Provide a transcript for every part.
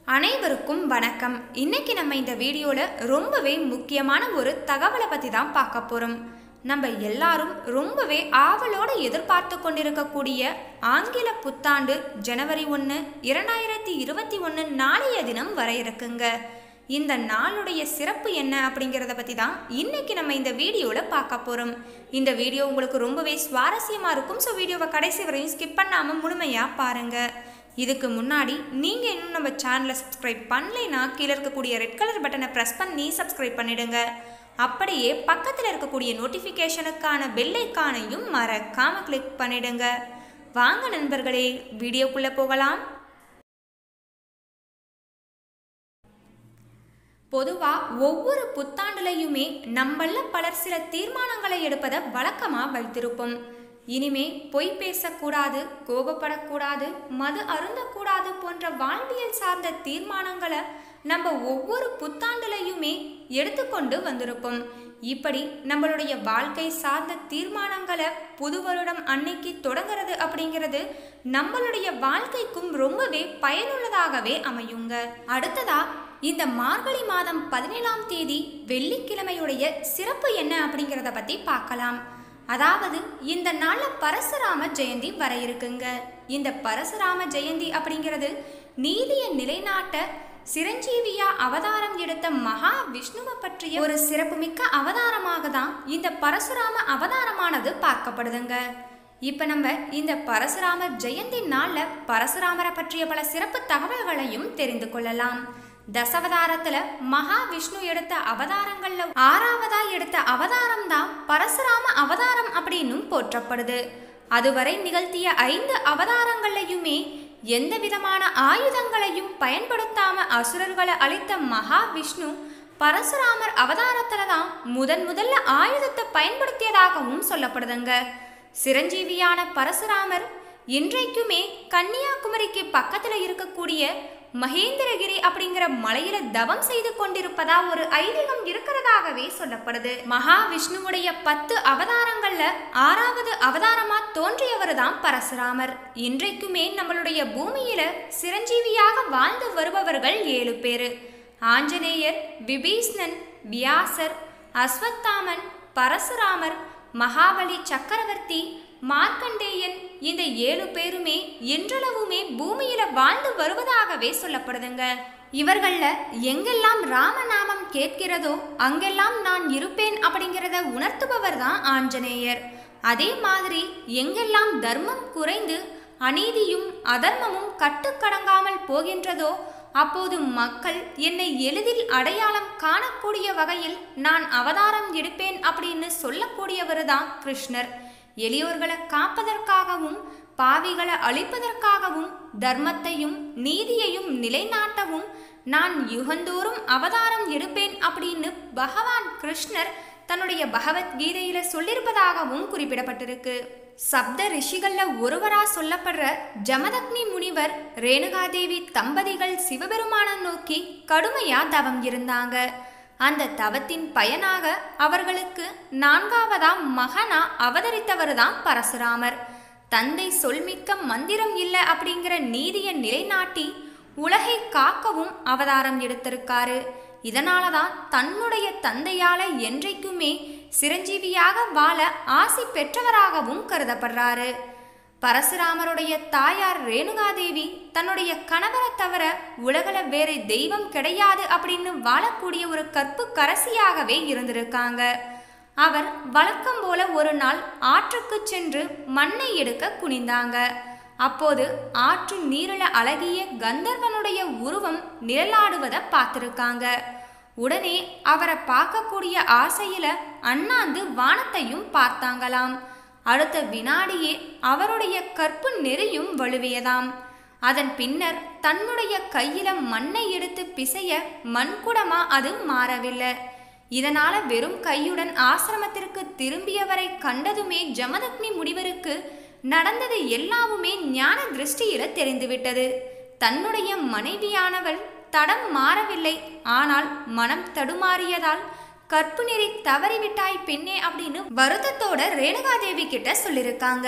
அனைவருக்கும் வணக்கம் இன்னைக்கு நம்ம இந்த வீடியோவில் ரொம்பவே முக்கியமான ஒரு தகவலை பற்றி தான் பார்க்க போகிறோம் நம்ம எல்லாரும் ரொம்பவே ஆவலோடு எதிர்பார்த்து கொண்டிருக்கக்கூடிய ஆங்கில புத்தாண்டு ஜனவரி ஒன்று இரண்டாயிரத்தி இருபத்தி ஒன்று நாளைய தினம் வர இருக்குங்க இந்த நாளுடைய சிறப்பு என்ன அப்படிங்கிறத பற்றி தான் இன்னைக்கு நம்ம இந்த வீடியோவில் பார்க்க போகிறோம் இந்த வீடியோ உங்களுக்கு ரொம்பவே சுவாரஸ்யமாக இருக்கும் ஸோ வீடியோவை கடைசி வரையும் ஸ்கிப் பண்ணாமல் முழுமையாக பாருங்கள் இதுக்கு முன்னாடி நீங்கள் இன்னும் நம்ம சேனலை சப்ஸ்கிரைப் பண்ணலைன்னா கீழே இருக்கக்கூடிய ரெட் கலர் பட்டனை ப்ரெஸ் பண்ணி சப்ஸ்கிரைப் பண்ணிடுங்க அப்படியே பக்கத்தில் இருக்கக்கூடிய நோட்டிஃபிகேஷனுக்கான பெல் ஐக்கானையும் மறக்காமல் கிளிக் பண்ணிடுங்க வாங்க நண்பர்களே வீடியோக்குள்ளே போகலாம் பொதுவாக ஒவ்வொரு புத்தாண்டுலையுமே நம்மள பலர் சில தீர்மானங்களை எடுப்பதை வழக்கமாக வைத்திருப்போம் இனிமே பொய் பேசக்கூடாது கோபப்படக்கூடாது மது அருந்தக்கூடாது போன்ற வாழ்வியல் சார்ந்த தீர்மானங்களை நம்ம ஒவ்வொரு புத்தாண்டுலையுமே எடுத்துக்கொண்டு வந்திருப்போம் இப்படி நம்மளுடைய வாழ்க்கை சார்ந்த தீர்மானங்களை புது வருடம் அன்னைக்கு தொடங்குறது அப்படிங்கிறது நம்மளுடைய வாழ்க்கைக்கும் ரொம்பவே பயனுள்ளதாகவே அமையுங்க அடுத்ததா இந்த மார்கழி மாதம் பதினேழாம் தேதி வெள்ளிக்கிழமையுடைய சிறப்பு என்ன அப்படிங்கிறத பற்றி பார்க்கலாம் அதாவது இந்த நாளில் பரசுராம ஜெயந்தி வர இருக்குங்க இந்த பரசுராம ஜெயந்தி அப்படிங்கிறது நீதியை நிலைநாட்ட சிரஞ்சீவியா அவதாரம் எடுத்த மகா விஷ்ணுவை பற்றிய ஒரு சிறப்புமிக்க அவதாரமாக தான் இந்த பரசுராம அவதாரமானது பார்க்கப்படுதுங்க இப்போ நம்ம இந்த பரசுராமர் ஜெயந்தி நாளில் பரசுராமரை பற்றிய பல சிறப்பு தகவல்களையும் தெரிந்து கொள்ளலாம் தசவதாரத்துல மகாவிஷ்ணு எடுத்த அவதாரங்கள்ல ஆறாவதா எடுத்த அவதாரம் தான் பரசுராம அவதாரம் அப்படின்னும் போற்றப்படுது அதுவரை நிகழ்த்திய ஐந்து அவதாரங்களையுமே எந்த விதமான ஆயுதங்களையும் பயன்படுத்தாம அசுரர்களை அளித்த மகாவிஷ்ணு பரசுராமர் அவதாரத்துல தான் முதன் முதல்ல ஆயுதத்தை பயன்படுத்தியதாகவும் சொல்லப்படுதுங்க சிரஞ்சீவியான பரசுராமர் இன்றைக்குமே கன்னியாகுமரிக்கு பக்கத்துல இருக்கக்கூடிய மகேந்திரகிரி அப்படிங்கிற மலையில தவம் செய்து கொண்டிருப்பதா ஒரு ஐதீகம் இருக்கிறதாகவே சொல்லப்படுது மகாவிஷ்ணுவுடைய பத்து அவதாரங்கள்ல ஆறாவது அவதாரமா தோன்றியவர் தான் பரசுராமர் இன்றைக்குமே நம்மளுடைய பூமியில சிரஞ்சீவியாக வாழ்ந்து வருபவர்கள் ஏழு பேரு ஆஞ்சநேயர் விபீஷ்ணன் வியாசர் அஸ்வத்தாமன் பரசுராமர் மகாபலி சக்கரவர்த்தி மார்க்கண்டேயன் இந்த ஏழு பேருமே என்றளவுமே பூமியில வாழ்ந்து வருவதாகவே சொல்லப்படுதுங்க இவர்கள்ல எங்கெல்லாம் ராமநாமம் கேட்கிறதோ அங்கெல்லாம் நான் இருப்பேன் அப்படிங்கிறத உணர்த்துபவர் தான் ஆஞ்சநேயர் அதே மாதிரி எங்கெல்லாம் தர்மம் குறைந்து அநீதியும் அதர்மமும் கட்டுக்கடங்காமல் போகின்றதோ அப்போது மக்கள் என்னை எளிதில் அடையாளம் காணக்கூடிய வகையில் நான் அவதாரம் எடுப்பேன் அப்படின்னு சொல்லக்கூடியவர் தான் கிருஷ்ணர் எளியோர்களை காப்பதற்காகவும் பாவிகளை அழிப்பதற்காகவும் தர்மத்தையும் நீதியையும் நிலைநாட்டவும் நான் யுகந்தோறும் அவதாரம் எடுப்பேன் அப்படின்னு பகவான் கிருஷ்ணர் தன்னுடைய பகவத்கீதையில சொல்லியிருப்பதாகவும் குறிப்பிடப்பட்டிருக்கு சப்த ரிஷிகள்ல ஒருவரா சொல்லப்படுற ஜமதக்னி முனிவர் ரேணுகாதேவி தம்பதிகள் சிவபெருமான நோக்கி கடுமையா தவம் இருந்தாங்க அந்த தவத்தின் பயனாக அவர்களுக்கு நான்காவதா மகனா அவதரித்தவர் தான் பரசுராமர் தந்தை சொல்மிக்க மந்திரம் இல்லை அப்படிங்கிற நீதியை நிலைநாட்டி உலகை காக்கவும் அவதாரம் எடுத்திருக்காரு இதனால தான் தன்னுடைய தந்தையால என்றைக்குமே சிரஞ்சீவியாக வாழ ஆசி பெற்றவராகவும் கருதப்படுறாரு பரசுராமருடைய தாயார் ரேணுகாதேவி தன்னுடைய கணவரை தவிர உலகில் வேறு தெய்வம் கிடையாது அப்படின்னு வாழக்கூடிய ஒரு கற்பு கரசியாகவே இருந்திருக்காங்க அவர் வழக்கம் போல ஒரு நாள் ஆற்றுக்கு சென்று மண்ணை எடுக்க குனிந்தாங்க அப்போது ஆற்று நீரில அழகிய கந்தர்வனுடைய உருவம் நிழலாடுவதை பார்த்துருக்காங்க உடனே அவரை பார்க்கக்கூடிய ஆசையில அண்ணாந்து வானத்தையும் பார்த்தாங்களாம் அடுத்த வினாடியே அவருடைய கற்பு நெறியும் வலுவியதாம் அதன் பின்னர் தன்னுடைய கையில மண்ணை எடுத்து பிசைய மண்குடமா அது மாறவில்லை இதனால வெறும் கையுடன் ஆசிரமத்திற்கு திரும்பியவரை கண்டதுமே ஜமதக்னி முனிவருக்கு நடந்தது எல்லாவுமே ஞான திருஷ்டியில தெரிந்துவிட்டது தன்னுடைய மனைவியானவள் தடம் மாறவில்லை ஆனால் மனம் தடுமாறியதால் கற்பு நெறி தவறிவிட்டாய் பெண்ணே அப்படின்னு வருத்தத்தோட ரேணுகாதேவி கிட்ட சொல்லியிருக்காங்க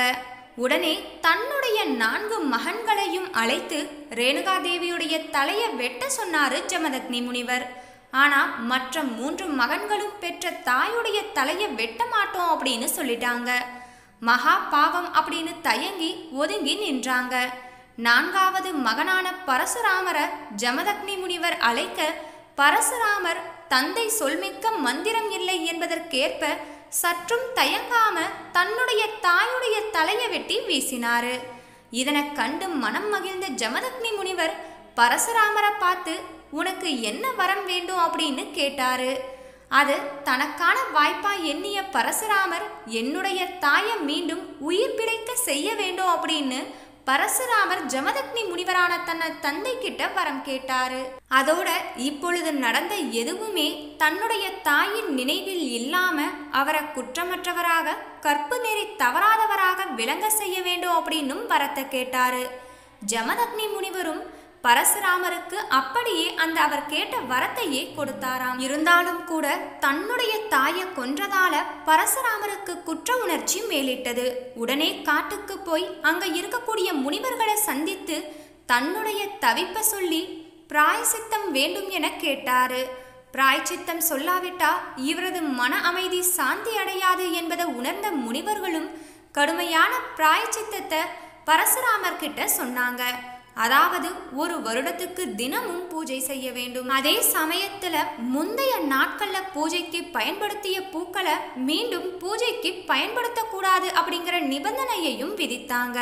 உடனே தன்னுடைய நான்கு மகன்களையும் அழைத்து ரேணுகாதேவியுடைய தலையை வெட்ட சொன்னாரு ஜமதக்னி முனிவர் ஆனா மற்ற மூன்று மகன்களும் பெற்ற தாயுடைய தலையை வெட்ட மாட்டோம் அப்படின்னு சொல்லிட்டாங்க மகா பாவம் அப்படின்னு தயங்கி ஒதுங்கி நின்றாங்க நான்காவது மகனான பரசுராமரை ஜமதக்னி முனிவர் அழைக்க பரசுராமர் தந்தை சொல்மிக்க மந்திரம் இல்லை என்பதற்கேற்ப சற்றும் தயங்காம தன்னுடைய தாயுடைய தலையை வெட்டி வீசினாரு இதனை கண்டு மனம் மகிழ்ந்த ஜமதக்னி முனிவர் பரசுராமரை பார்த்து உனக்கு என்ன வரம் வேண்டும் அப்படின்னு கேட்டாரு அது தனக்கான வாய்ப்பா எண்ணிய பரசுராமர் என்னுடைய தாயை மீண்டும் உயிர் பிழைக்க செய்ய வேண்டும் அப்படின்னு பரசுராமர் ஜமதக்னி முனிவரான தன்னை தந்தை கிட்ட வரம் கேட்டாரு அதோட இப்பொழுது நடந்த எதுவுமே தன்னுடைய தாயின் நினைவில் இல்லாம அவரை குற்றமற்றவராக கற்பு நெறி தவறாதவராக விளங்க செய்ய வேண்டும் அப்படின்னும் வரத்தை கேட்டாரு ஜமதக்னி முனிவரும் பரசுராமருக்கு அப்படியே அந்த அவர் கேட்ட வரத்தையே கொடுத்தாராம் இருந்தாலும் கூட தன்னுடைய தாயை கொன்றதால பரசுராமருக்கு குற்ற உணர்ச்சி மேலிட்டது உடனே காட்டுக்கு போய் அங்க இருக்கக்கூடிய முனிவர்களை சந்தித்து தன்னுடைய தவிப்ப சொல்லி பிராயசித்தம் வேண்டும் என கேட்டாரு பிராய்ச்சித்தம் சொல்லாவிட்டா இவரது மன அமைதி சாந்தி அடையாது என்பதை உணர்ந்த முனிவர்களும் கடுமையான பிராயச்சித்தத்தை பரசுராமர் கிட்ட சொன்னாங்க அதாவது ஒரு வருடத்துக்கு தினமும் பூஜை செய்ய வேண்டும் அதே சமயத்துல முந்தைய நாட்கள்ல பூஜைக்கு பயன்படுத்திய பூக்களை மீண்டும் பூஜைக்கு பயன்படுத்தக்கூடாது அப்படிங்கிற நிபந்தனையையும் விதித்தாங்க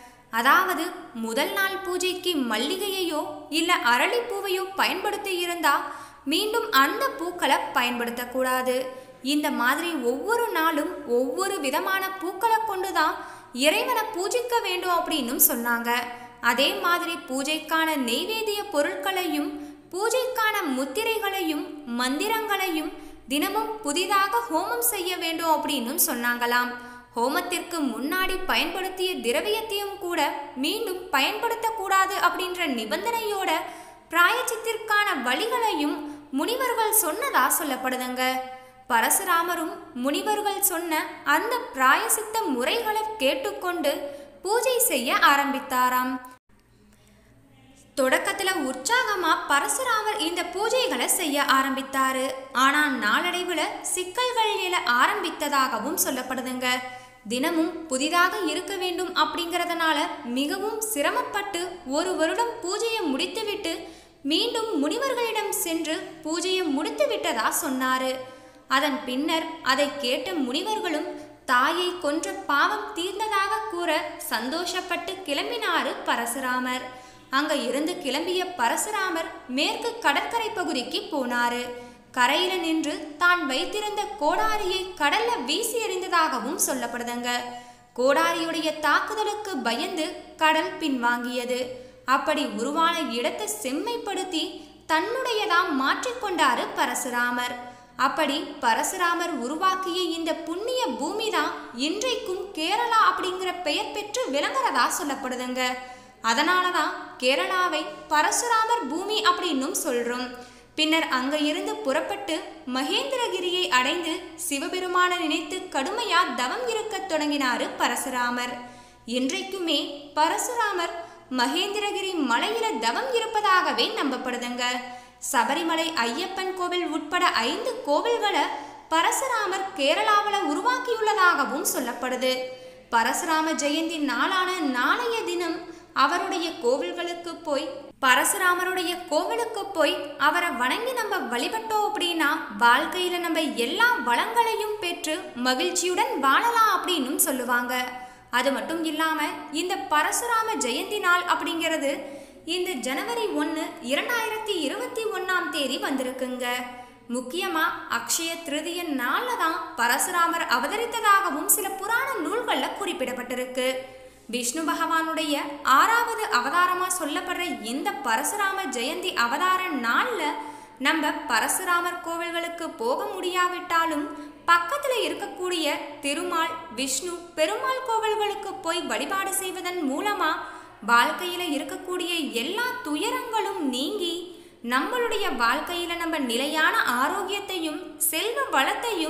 அதாவது முதல் நாள் பூஜைக்கு மல்லிகையையோ இல்ல அரளிப்பூவையோ பயன்படுத்தி இருந்தா மீண்டும் அந்த பூக்களை பயன்படுத்தக்கூடாது இந்த மாதிரி ஒவ்வொரு நாளும் ஒவ்வொரு விதமான பூக்களை கொண்டுதான் இறைவனை பூஜிக்க வேண்டும் அப்படின்னும் சொன்னாங்க அதே மாதிரி பூஜைக்கான நெய்வேதிய பொருட்களையும் பூஜைக்கான முத்திரைகளையும் மந்திரங்களையும் தினமும் புதிதாக ஹோமம் செய்ய வேண்டும் அப்படின்னும் சொன்னாங்களாம் ஹோமத்திற்கு முன்னாடி பயன்படுத்திய திரவியத்தையும் கூட மீண்டும் பயன்படுத்தக்கூடாது அப்படின்ற நிபந்தனையோட பிராயச்சித்திற்கான வழிகளையும் முனிவர்கள் சொன்னதா சொல்லப்படுதுங்க பரசுராமரும் முனிவர்கள் சொன்ன அந்த பிராயசித்த முறைகளை கேட்டுக்கொண்டு பூஜை செய்ய ஆரம்பித்தாராம் தொடக்கத்துல உற்சாகமா பரசுராமர் இந்த பூஜைகளை செய்ய ஆரம்பித்தாரு ஆனா நாளடைவுல சிக்கல்கள் எழ ஆரம்பித்ததாகவும் சொல்லப்படுதுங்க தினமும் புதிதாக இருக்க வேண்டும் அப்படிங்கறதுனால மிகவும் சிரமப்பட்டு ஒரு வருடம் பூஜையை முடித்துவிட்டு மீண்டும் முனிவர்களிடம் சென்று பூஜையை முடித்து விட்டதா சொன்னாரு அதன் பின்னர் அதை கேட்ட முனிவர்களும் தாயை கொன்ற பாவம் தீர்ந்ததாக கூற சந்தோஷப்பட்டு கிளம்பினாரு பரசுராமர் அங்க இருந்து கிளம்பிய பரசுராமர் மேற்கு கடற்கரை பகுதிக்கு போனாரு கரையில நின்று தான் வைத்திருந்த கோடாரியை கடல்ல வீசி எறிந்ததாகவும் சொல்லப்படுதுங்க கோடாரியுடைய தாக்குதலுக்கு பயந்து கடல் பின்வாங்கியது அப்படி உருவான இடத்தை செம்மைப்படுத்தி தன்னுடையதா மாற்றிக்கொண்டாரு பரசுராமர் அப்படி பரசுராமர் உருவாக்கிய இந்த புண்ணிய பூமி தான் இன்றைக்கும் கேரளா அப்படிங்கிற பெயர் பெற்று விளங்குறதா சொல்லப்படுதுங்க அதனால தான் கேரளாவை பரசுராமர் பூமி அப்படின்னும் சொல்றோம் பின்னர் அங்க இருந்து புறப்பட்டு மகேந்திரகிரியை அடைந்து சிவபெருமான நினைத்து கடுமையா தவம் இருக்கத் தொடங்கினாரு பரசுராமர் இன்றைக்குமே பரசுராமர் மகேந்திரகிரி மலையில தவம் இருப்பதாகவே நம்பப்படுதுங்க சபரிமலை ஐயப்பன் கோவில் உட்பட ஐந்து கோவில்களை பரசுராமர் கேரளாவில் உருவாக்கியுள்ளதாகவும் சொல்லப்படுது பரசுராம ஜெயந்தி நாளான நாளைய தினம் அவருடைய கோவில்களுக்கு போய் பரசுராமருடைய கோவிலுக்கு போய் அவரை வணங்கி நம்ம வழிபட்டோம் அப்படின்னா வாழ்க்கையில நம்ம எல்லா வளங்களையும் பெற்று மகிழ்ச்சியுடன் வாழலாம் அப்படின்னும் சொல்லுவாங்க அது மட்டும் இல்லாம இந்த பரசுராம ஜெயந்தி நாள் அப்படிங்கிறது இந்த ஜனவரி ஒன்று இரண்டாயிரத்தி இருபத்தி ஒன்னாம் தேதி வந்திருக்குங்க முக்கியமா அக்ஷய திருதிய நாள்ல தான் பரசுராமர் அவதரித்ததாகவும் சில புராண நூல்கள்ல குறிப்பிடப்பட்டிருக்கு விஷ்ணு பகவானுடைய ஆறாவது அவதாரமா சொல்லப்படுற இந்த பரசுராம ஜெயந்தி அவதார நாள்ல நம்ம பரசுராமர் கோவில்களுக்கு போக முடியாவிட்டாலும் பக்கத்துல இருக்கக்கூடிய திருமால் விஷ்ணு பெருமாள் கோவில்களுக்கு போய் வழிபாடு செய்வதன் மூலமா வாழ்க்கையில இருக்கக்கூடிய எல்லா துயரங்களும் நீங்கி நம்மளுடைய வாழ்க்கையில நம்ம நிலையான ஆரோக்கியத்தையும் செல்வ வளத்தையும்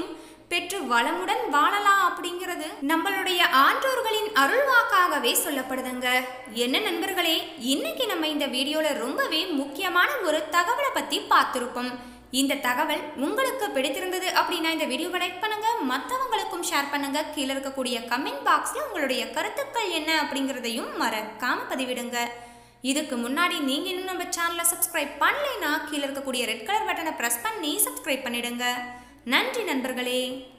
பெற்று வளமுடன் வாழலாம் அப்படிங்கிறது நம்மளுடைய ஆன்றோர்களின் அருள்வாக்காகவே சொல்லப்படுதுங்க என்ன நண்பர்களே இன்னைக்கு நம்ம இந்த வீடியோல ரொம்பவே முக்கியமான ஒரு தகவலை பத்தி பார்த்திருப்போம் இந்த தகவல் உங்களுக்கு பிடித்திருந்தது அப்படின்னா இந்த வீடியோவை லைக் பண்ணுங்க மற்றவங்களுக்கும் ஷேர் பண்ணுங்க கீழே இருக்கக்கூடிய கமெண்ட் பாக்ஸ்ல உங்களுடைய கருத்துக்கள் என்ன அப்படிங்கிறதையும் மறக்காம பதிவிடுங்க இதுக்கு முன்னாடி நீங்க இன்னும் நம்ம சேனலை சப்ஸ்கிரைப் பண்ணலைன்னா கீழே இருக்கக்கூடிய ரெட் கலர் பட்டனை பிரஸ் பண்ணி சப்ஸ்கிரைப் பண்ணிடுங்க நன்றி நண்பர்களே